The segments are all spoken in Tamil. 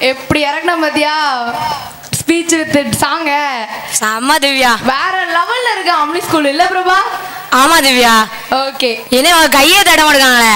எப்படி இறங்கின மதியா ஸ்பீச் வித் சாங்க செம்ம திவ்யா வேற லெவல்ல இருக்கு அம்னி ஸ்கூல் இல்ல பிரபா ஆமா திவ்யா ஓகே என்ன உங்க கையே தட மாட்டாங்களே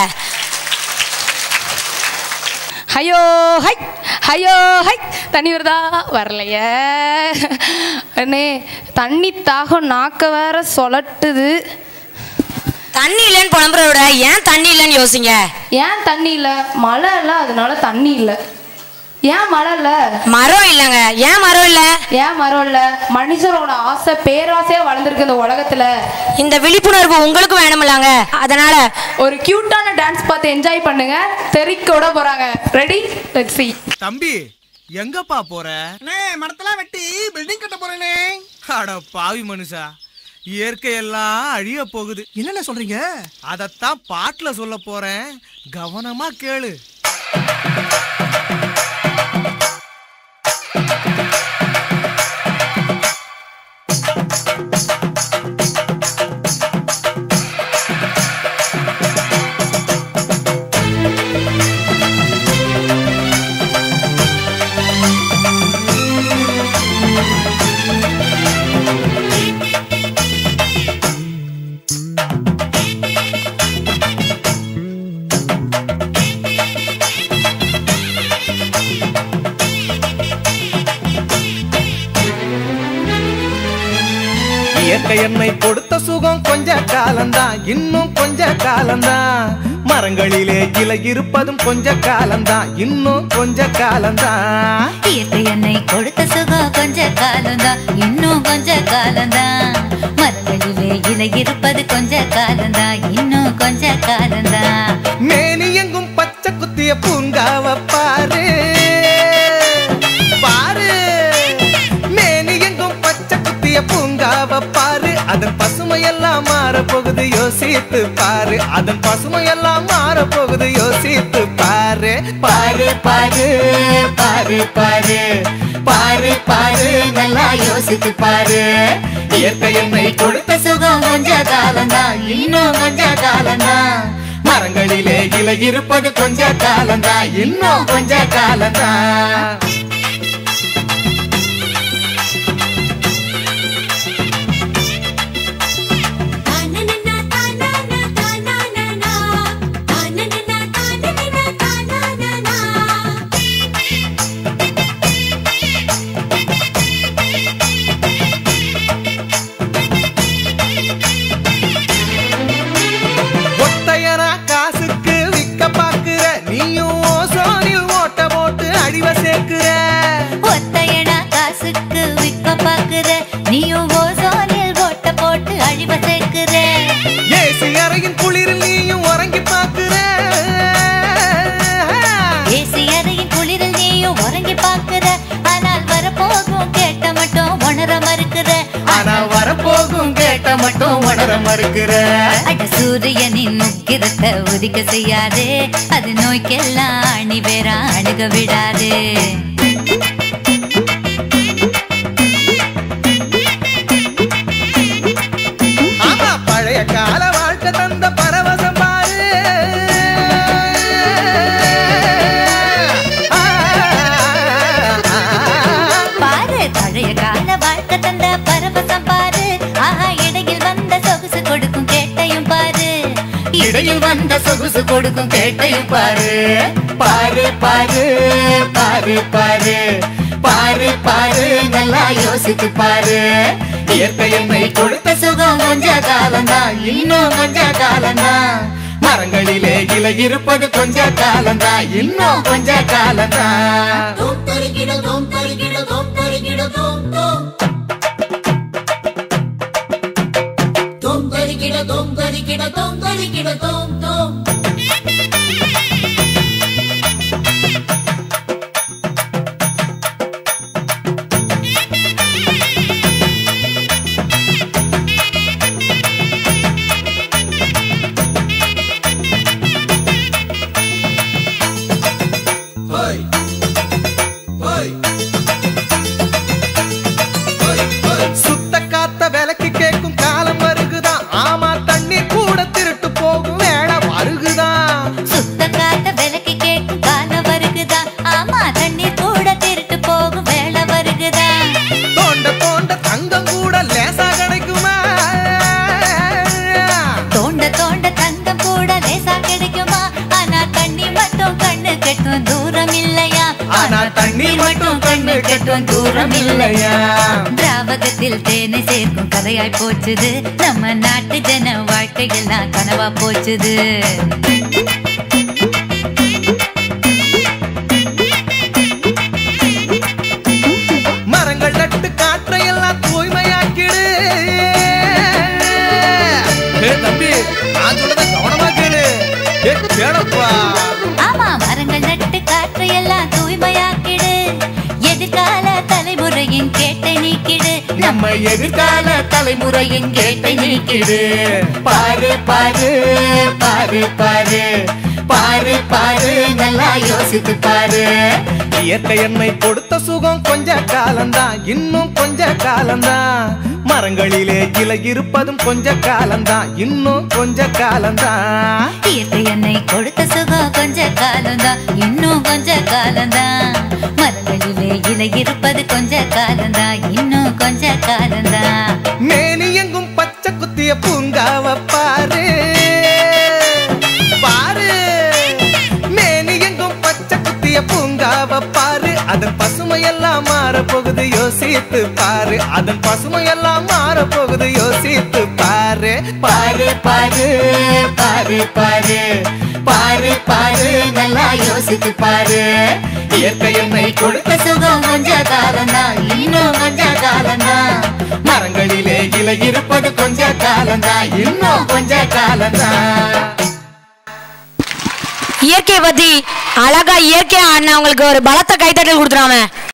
ஹையோ ஹை ஹையோ ஹை தண்ணி வருதா வரலையே அண்ணே தண்ணி தாகம் நாக்க வேற சொலட்டுது தண்ணி இல்லைன்னு புலம்புறத விட ஏன் தண்ணி இல்லைன்னு யோசிங்க ஏன் தண்ணி இல்ல மழை இல்ல அதனால தண்ணி இல்ல ஏன் மழை இல்ல மரம் இல்லைங்க ஏன் மரம் இல்ல ஏன் மரம் இல்ல மனுஷரோட ஆசை பேராசையா வளர்ந்துருக்கு இந்த உலகத்துல இந்த விழிப்புணர்வு உங்களுக்கு வேணுமில்லாங்க அதனால ஒரு கியூட்டான டான்ஸ் பார்த்து என்ஜாய் பண்ணுங்க தெறிக்க விட போறாங்க ரெடி லெட்ஸ் see தம்பி எங்கப்பா போற அண்ணே மரத்தெல்லாம் வெட்டி பில்டிங் கட்ட போறேனே அட பாவி மனுஷா இயற்கையெல்லாம் அழிய போகுது என்னென்ன சொல்றீங்க அதத்தான் பாட்டுல சொல்ல போறேன் கவனமா கேளு இயற்கை என்னை கொடுத்த சுகம் கொஞ்ச காலம்தான் இன்னும் கொஞ்ச காலம்தான் மரங்களிலே இலை இருப்பதும் கொஞ்ச காலம்தான் இன்னும் கொஞ்ச காலம்தான் இயற்கை என்னை கொடுத்த சுகம் கொஞ்ச காலம்தான் இன்னும் கொஞ்ச காலம்தான் மரங்களிலே இலை இருப்பது கொஞ்ச காலம்தான் இன்னும் கொஞ்ச காலம்தான் மேனி எங்கும் பச்சை குத்திய பூங்காவ பாரு பாரு மேனி எங்கும் பச்சை குத்திய பூங்காவ பாரு அதன் பசுமையெல்லாம் மாற போகுது யோசித்து பாரு அதன் பசுமையெல்லாம் மாற போகுது யோசித்து பாரு பாரு பாரு பாரு பாரு பாரு பாரு நல்லா யோசித்து பாரு இயற்கை என்னை கொடுத்த சுகம் கொஞ்ச காலம்தான் இன்னும் கொஞ்ச காலம்தான் மரங்களிலே இலை இருப்பது கொஞ்ச காலம்தான் இன்னும் கொஞ்ச காலம்தான் ஒத்தையனா காசுக்கு விக்க பாக்குற நீயும் ஓசோனில் ஓட்ட போட்டு அடிவ சேர்க்கிற ஒத்தையடா காசுக்கு விற்க பாக்குற நீயும் ஓசோனில் ஓட்ட போட்டு அழிவ சேர்க்கிற ஏசி அறையின் குளிரில் நீயும் உறங்கி பாக்குற ஏசி அறையின் குளிரில் நீயும் உறங்கி பாக்குற ஆனால் வரப்போகும் கேட்ட மட்டும் உணர மறுக்கிற ஆனா வரப்போகும் கேட்ட மட்டும் உணர மறுக்கிற அட சூரியனின் முக்கிரத்தை உதிக்க செய்யாதே அது நோய்க்கெல்லாம் அணி வேற அணுக விடாதே ஆமா பழைய கால வாழ்க்கை தந்த பரவசம் பாரு ஆ, ஆ, ஆ. பாரு பழைய கால வாழ்க்கை தந்த பரவசம் பாரு ஆஹா இடையில் வந்த சொகுசு கொடுக்கும் கேட்டையும் பாரு இடையில் வந்த சொகுசு கொடுக்கும் கேட்டையும் பாரு பாரு பாரு பாரு பாரு பாரு பாரு நல்லா யோசித்து பாரு இயற்கை என்னை கொடுத்த சுகம் கொஞ்ச காலம்தான் இன்னும் கொஞ்ச காலம்தான் மரங்களிலே இலை இருப்பது கொஞ்ச காலம்தான் இன்னும் கொஞ்ச காலம்தான் சுத்த காத்த விலைக்கு கேட்கும் காலம் வருகுதான் ஆமா தண்ணி கூட திருட்டு போகும் வேலை தோண்ட தங்கம் கூட லேசா கிடைக்குமா தோண்ட தோண்ட தங்கம் கூட லேசா கிடைக்குமா ஆனா தண்ணி மட்டும் கண்ணு கெட்டும் தூரம் இல்லையா ஆனா தண்ணி மட்டும் கண்ணு கெட்டும் தூரம் இல்லையா திராவகத்தில் தேனை சேர்க்கும் கதையாய் போச்சுது நம்ம நாட்டு ஜன வாழ்க்கையெல்லாம் கனவா போச்சுது மரங்கள் நட்டு காற்றையெல்லாம் தூய்மையாக்கிடு ஏ தம்பி நான் சொல்றத கவனமா கேளு ஏ கேளப்பா ஆமா மரங்கள் நட்டு காற்றையெல்லாம் தூய்மையாக்கிடு எதிர்கால தலைமுறையின் கேட்டை நீக்கிடு நம்ம எதிர்கால தலைமுறையின் கேட்டை நீக்கிடு பாரு பாரு பாரு பாரு பாரு பாரு நல்லா யோசித்து பாரு இயற்கை என்னை கொடுத்த சுகம் கொஞ்ச காலம்தான் இன்னும் கொஞ்ச காலம்தான் மரங்களிலே இலை இருப்பதும் கொஞ்ச காலம்தான் இன்னும் கொஞ்ச காலம்தான் இயற்கை என்னை கொடுத்த சுகம் கொஞ்ச காலம்தான் இன்னும் கொஞ்ச காலம்தான் மரங்களிலே இலை இருப்பது கொஞ்ச காலம்தான் இன்னும் கொஞ்ச காலம்தான் மேனி எங்கும் பச்சை குத்திய பூங்காவ பாரு பாரு மேனி எங்கும் பச்சை குத்திய பூங்காவ பாரு அதன் பசுமையெல்லாம் மாற போகுது யோசித்து பாரு அதன் பசுமையெல்லாம் மாற போகுது யோசித்து பாரு பாரு பாரு பாரு பாரு பாரு பாரு நல்லா யோசித்து பாரு இயற்கை என்னை கொடுத்த சுகம் கொஞ்ச காலம்தான் இன்னும் கொஞ்ச காலம்தான் மரங்களிலே இலை இருப்பது கொஞ்ச காலம்தான் இன்னும் கொஞ்ச காலம்தான் இயற்கையை பத்தி அழகா இயற்கையா அண்ணன் உங்களுக்கு ஒரு பலத்த கைத்தட்டல் கொடுத்துறாம